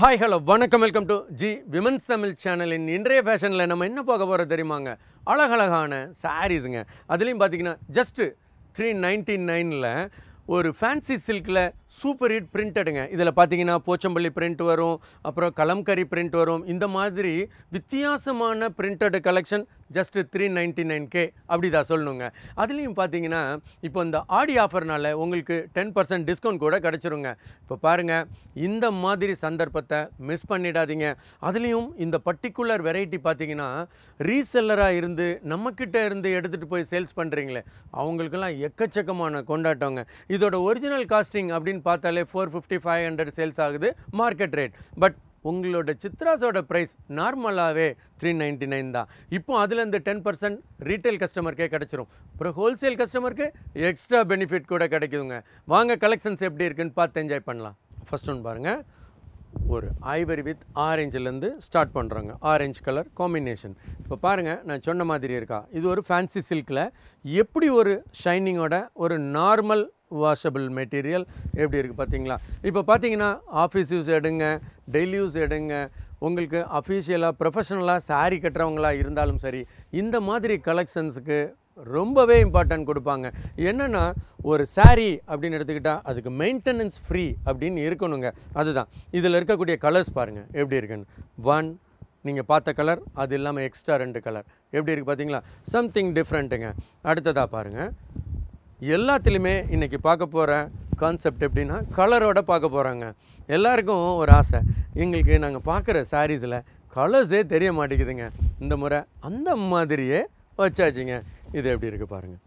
hi hello வணக்கம் welcome to G women's Tamil சேனலின் இன்றைய ஃபேஷனில் நம்ம என்ன பார்க்க போகிறோம் தெரியுமாங்க அழகழகான சாரீஸுங்க அதுலேயும் பார்த்தீங்கன்னா ஜஸ்ட்டு த்ரீ நைன்டி நைனில் ஒரு ஃபேன்சி சில்கில் சூப்பர் ஹிட் பிரிண்டடுங்க இதில் பார்த்தீங்கன்னா போச்சம்பள்ளி பிரிண்ட் வரும் அப்புறம் கலம்கரி பிரிண்ட் வரும் இந்த மாதிரி வித்தியாசமான printed collection just three ninety nine K அப்படி தான் சொல்லணுங்க அதுலேயும் பார்த்தீங்கன்னா இப்போ இந்த ஆடி ஆஃபர்னால உங்களுக்கு டென் பர்சன்ட் டிஸ்கவுண்ட் கூட கிடச்சிருங்க இப்போ பாருங்கள் இந்த மாதிரி சந்தர்ப்பத்தை மிஸ் பண்ணிடாதீங்க அதுலேயும் இந்த பர்டிகுலர் வெரைட்டி பார்த்தீங்கன்னா ரீசெல்லராக இருந்து நம்மக்கிட்ட இருந்து எடுத்துகிட்டு போய் சேல்ஸ் பண்ணுறீங்களே அவங்களுக்கெல்லாம் எக்கச்சக்கமான கொண்டாட்டங்க இதோட ஒரிஜினல் காஸ்டிங் அப்படின்னு பார்த்தாலே four fifty five hundred sales ஆகுது மார்க்கெட் ரேட் பட் உங்களோட சித்ராஸோட ப்ரைஸ் நார்மலாகவே த்ரீ நைன்டி நைன் தான் இப்போ அதுலேருந்து டென் பர்சன்ட் ரீட்டைல் கஸ்டமருக்கே கிடச்சிரும் அப்புறம் ஹோல்சேல் கஸ்டமருக்கு எக்ஸ்ட்ரா பெனிஃபிட் கூட கிடைக்குதுங்க வாங்க கலெக்ஷன்ஸ் எப்படி இருக்குன்னு பார்த்து என்ஜாய் பண்ணலாம் ஃபர்ஸ்ட் ஒன்று பாருங்கள் ஒரு ஐவரி வித் ஆரஞ்சிலேருந்து ஸ்டார்ட் பண்ணுறோங்க ஆரஞ்சு கலர் காம்பினேஷன் இப்போ பாருங்கள் நான் சொன்ன மாதிரி இருக்கா இது ஒரு ஃபேன்சி சில்கில் எப்படி ஒரு ஷைனிங்கோட ஒரு நார்மல் வாஷபிள் மெட்டீரியல் எப்படி இருக்குது பார்த்தீங்களா இப்போ பார்த்தீங்கன்னா ஆஃபீஸ் யூஸ் எடுங்க டெய்லி யூஸ் எடுங்க உங்களுக்கு அஃபீஷியலாக ப்ரொஃபஷனலாக saree கட்டுறவங்களா இருந்தாலும் சரி இந்த மாதிரி கலெக்ஷன்ஸுக்கு ரொம்பவே இம்பார்ட்டன்ட் கொடுப்பாங்க என்னென்னா ஒரு saree அப்படின்னு எடுத்துக்கிட்டால் அதுக்கு மெயின்டெனன்ஸ் ஃப்ரீ அப்படின்னு இருக்கணுங்க அதுதான் இதில் இருக்கக்கூடிய கலர்ஸ் பாருங்கள் எப்படி இருக்குன்னு ஒன் நீங்கள் பார்த்த கலர் அது இல்லாமல் எக்ஸ்ட்ரா ரெண்டு கலர் எப்படி இருக்குது பார்த்தீங்களா சம்திங் டிஃப்ரெண்ட்டுங்க அடுத்ததாக பாருங்கள் எல்லாத்துலேயுமே இன்றைக்கி பார்க்க போகிற கான்செப்ட் எப்படின்னா கலரோட பார்க்க போகிறாங்க எல்லாருக்கும் ஒரு ஆசை எங்களுக்கு நாங்கள் பார்க்குற சாரீஸில் கலர்ஸே தெரிய மாட்டேங்குதுங்க இந்த முறை அந்த மாதிரியே வச்சாச்சுங்க இது எப்படி இருக்குது பாருங்கள்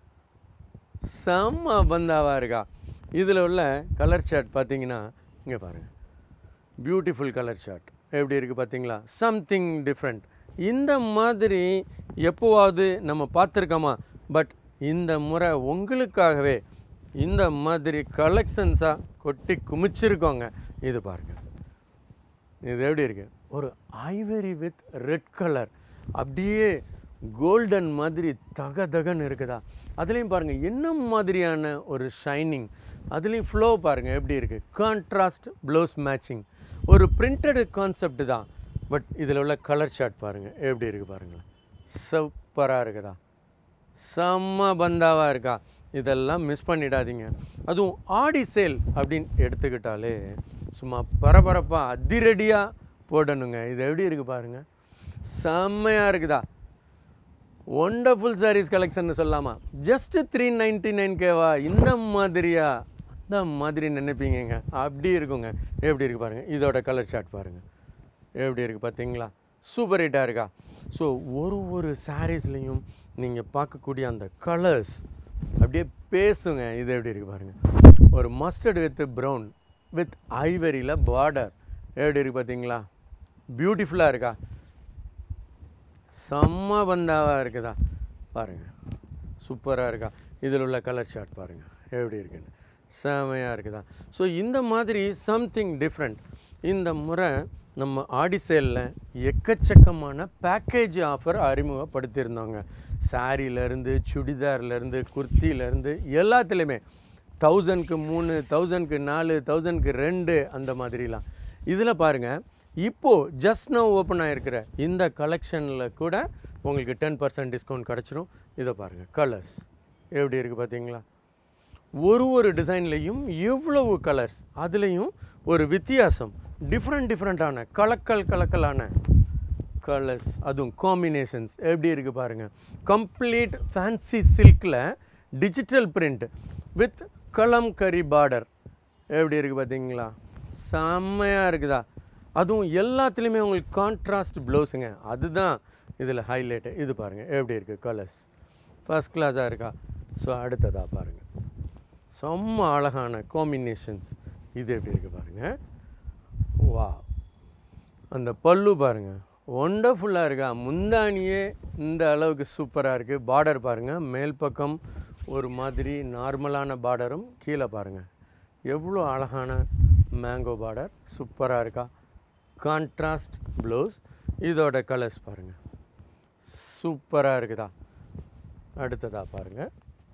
செம்ம பந்தாவாக இருக்கா இதில் உள்ள கலர் ஷர்ட் பார்த்தீங்கன்னா இங்கே பாருங்கள் பியூட்டிஃபுல் கலர் ஷர்ட் எப்படி இருக்குது பார்த்தீங்களா சம்திங் டிஃப்ரெண்ட் இந்த மாதிரி எப்போவாவது நம்ம பார்த்துருக்கோமா பட் இந்த முறை உங்களுக்காகவே இந்த மாதிரி கலெக்ஷன்ஸாக கொட்டி குமிச்சிருக்கோங்க இது பாருங்கள் இது எப்படி இருக்கு ஒரு ஐவரி வித் ரெட் கலர் அப்படியே கோல்டன் மாதிரி தக தகன்னு இருக்குதா அதுலேயும் பாருங்கள் என்ன மாதிரியான ஒரு ஷைனிங் அதுலேயும் ஃப்ளோ பாருங்கள் எப்படி இருக்குது கான்ட்ராஸ்ட் ப்ளவுஸ் மேட்சிங் ஒரு பிரிண்டட் கான்செப்ட் தான் பட் இதில் உள்ள கலர் ஷார்ட் பாருங்கள் எப்படி இருக்குது பாருங்களேன் சூப்பராக இருக்குதா செம்ம பந்தாவாக இருக்கா இதெல்லாம் மிஸ் பண்ணிடாதீங்க அதுவும் ஆடி சேல் அப்படின்னு எடுத்துக்கிட்டாலே சும்மா பரபரப்பாக அதிரடியாக போடணுங்க இது எப்படி இருக்குது பாருங்கள் செம்மையாக இருக்குதா ஒண்டர்ஃபுல் சாரீஸ் கலெக்ஷன் சொல்லலாமா ஜஸ்ட் த்ரீ நைன்டி நைன் கேவா இந்த மாதிரியா இந்த மாதிரி நினைப்பீங்கங்க அப்படி இருக்குங்க எப்படி இருக்குது பாருங்கள் இதோட கலர் ஷார்ட் பாருங்கள் எப்படி இருக்குது பார்த்தீங்களா சூப்பர் ஹிட்டாக இருக்கா ஸோ ஒரு ஒரு சாரீஸ்லேயும் நீங்கள் பார்க்கக்கூடிய அந்த கலர்ஸ் அப்படியே பேசுங்க இது எப்படி இருக்குது பாருங்கள் ஒரு மஸ்டர்ட் வித் ப்ரௌன் வித் ஐவரியில் பார்டர் எப்படி இருக்குது பார்த்தீங்களா பியூட்டிஃபுல்லாக இருக்கா செம்ம பந்தாவாக இருக்குதா பாருங்கள் சூப்பராக இருக்கா இதில் உள்ள கலர் ஷார்ட் பாருங்கள் எப்படி இருக்குன்னு செமையாக இருக்குதா ஸோ இந்த மாதிரி சம்திங் டிஃப்ரெண்ட் இந்த முறை நம்ம ஆடி சேலில் எக்கச்சக்கமான பேக்கேஜ் ஆஃபர் அறிமுகப்படுத்தியிருந்தோங்க சாரீலேருந்து சுடிதார்லேருந்து குர்த்திலேருந்து எல்லாத்துலேயுமே தௌசண்ட்க்கு மூணு தௌசண்ட்க்கு நாலு தௌசண்ட்க்கு ரெண்டு அந்த மாதிரிலாம் இதில் பாருங்கள் இப்போது ஜஸ்ட் நோ ஓப்பன் ஆகிருக்கிற இந்த கலெக்ஷனில் கூட உங்களுக்கு டென் பர்சன்ட் டிஸ்கவுண்ட் கிடச்சிரும் இதை பாருங்கள் கலர்ஸ் எப்படி இருக்குது பார்த்தீங்களா ஒரு ஒரு டிசைன்லேயும் எவ்வளவு கலர்ஸ் அதுலேயும் ஒரு வித்தியாசம் டிஃப்ரெண்ட் டிஃப்ரெண்ட்டான கலக்கல் கலக்கலான கலர்ஸ் அதுவும் காம்பினேஷன்ஸ் எப்படி இருக்குது பாருங்கள் கம்ப்ளீட் ஃபேன்சி சில்கில் digital print with kalamkari border எப்படி இருக்குது பார்த்தீங்களா செம்மையாக இருக்குதா அதுவும் எல்லாத்துலேயுமே உங்களுக்கு கான்ட்ராஸ்ட் ப்ளவுஸுங்க அதுதான் இதில் ஹைலைட்டு இது பாருங்கள் எப்படி இருக்குது கலர்ஸ் ஃபர்ஸ்ட் கிளாஸாக இருக்கா ஸோ அடுத்ததாக பாருங்கள் செம்ம அழகான காம்பினேஷன்ஸ் இது எப்படி இருக்குது பாருங்கள் வா அந்த பல்லு பாருங்கள் ஒண்டர்ஃபுல்லாக இருக்கா முந்தானியே இந்த அளவுக்கு சூப்பராக இருக்குது பார்டர் பாருங்கள் மேல் பக்கம் ஒரு மாதிரி நார்மலான பார்டரும் கீழே பாருங்கள் எவ்வளோ அழகான மேங்கோ பார்டர் சூப்பராக இருக்கா கான்ட்ராஸ்ட் ப்ளவுஸ் இதோட கலர்ஸ் பாருங்கள் சூப்பராக இருக்குதா அடுத்ததாக பாருங்கள்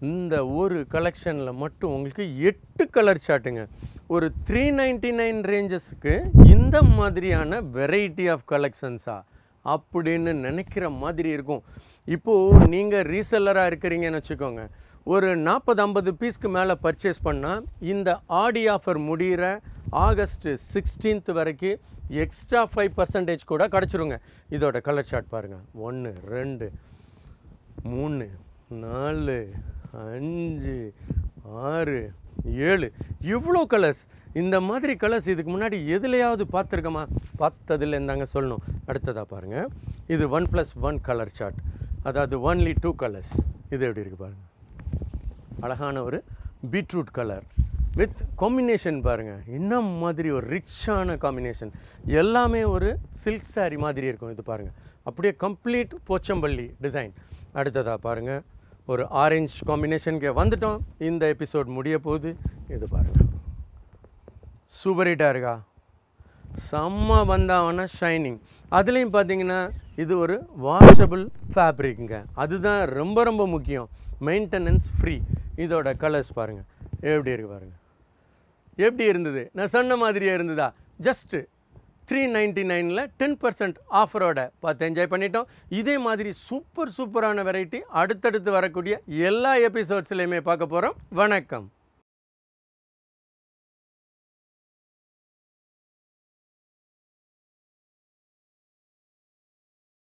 இந்த ஒரு கலெக்ஷனில் மட்டும் உங்களுக்கு எட்டு கலர் சார்ட்டுங்க ஒரு த்ரீ நைன்டி நைன் ரேஞ்சஸ்க்கு இந்த மாதிரியான வெரைட்டி ஆஃப் கலெக்ஷன்ஸா அப்படின்னு நினைக்கிற மாதிரி இருக்கும் இப்போது நீங்கள் ரீசெல்லராக இருக்கிறீங்கன்னு வச்சுக்கோங்க ஒரு நாற்பது ஐம்பது பீஸ்க்கு மேலே பர்ச்சேஸ் பண்ணால் இந்த ஆடி ஆஃபர் முடிகிற ஆகஸ்ட் சிக்ஸ்டீன்த் வரைக்கும் எக்ஸ்ட்ரா ஃபைவ் பர்சன்டேஜ் கூட கிடச்சிருங்க இதோட கலர் சார்ட் பாருங்கள் ஒன்று ரெண்டு மூணு நாலு அஞ்சு ஆறு ஏழு இவ்வளோ கலர்ஸ் இந்த மாதிரி கலர்ஸ் இதுக்கு முன்னாடி எதுலையாவது பார்த்துருக்கோமா பார்த்ததில் இருந்தாங்க சொல்லணும் அடுத்ததாக பாருங்கள் இது one plus one colour chart அதாவது ஒன்லி டூ கலர்ஸ் இது எப்படி இருக்குது பாருங்கள் அழகான ஒரு பீட்ரூட் கலர் வித் காம்பினேஷன் பாருங்கள் இன்னும் மாதிரி ஒரு ரிச்சான காம்பினேஷன் எல்லாமே ஒரு சில்க் saree மாதிரி இருக்கும் இது பாருங்கள் அப்படியே கம்ப்ளீட் போச்சம்பள்ளி டிசைன் அடுத்ததாக பாருங்கள் ஒரு ஆரஞ்சு காம்பினேஷனுக்கு வந்துட்டோம் இந்த எபிசோட் முடிய போகுது இது பாருங்கள் சூப்பர் ஹிட்டாக இருக்கா செம்ம வந்தாவன ஷைனிங் அதுலேயும் பார்த்தீங்கன்னா இது ஒரு வாஷபிள் ஃபேப்ரிக்குங்க அதுதான் ரொம்ப ரொம்ப முக்கியம் மெயின்டெனன்ஸ் ஃப்ரீ இதோட கலர்ஸ் பாருங்கள் எப்படி இருக்கு பாருங்கள் எப்படி இருந்தது நான் சொன்ன மாதிரியே இருந்ததா ஜஸ்ட்டு த்ரீ நைன்ட்டி நைனில் டென் பர்சன்ட் ஆஃபரோட பார்த்து என்ஜாய் பண்ணிட்டோம் இதே மாதிரி சூப்பர் சூப்பரான வெரைட்டி அடுத்தடுத்து வரக்கூடிய எல்லா எபிசோட்ஸ்லையுமே பார்க்க போகிறோம் வணக்கம்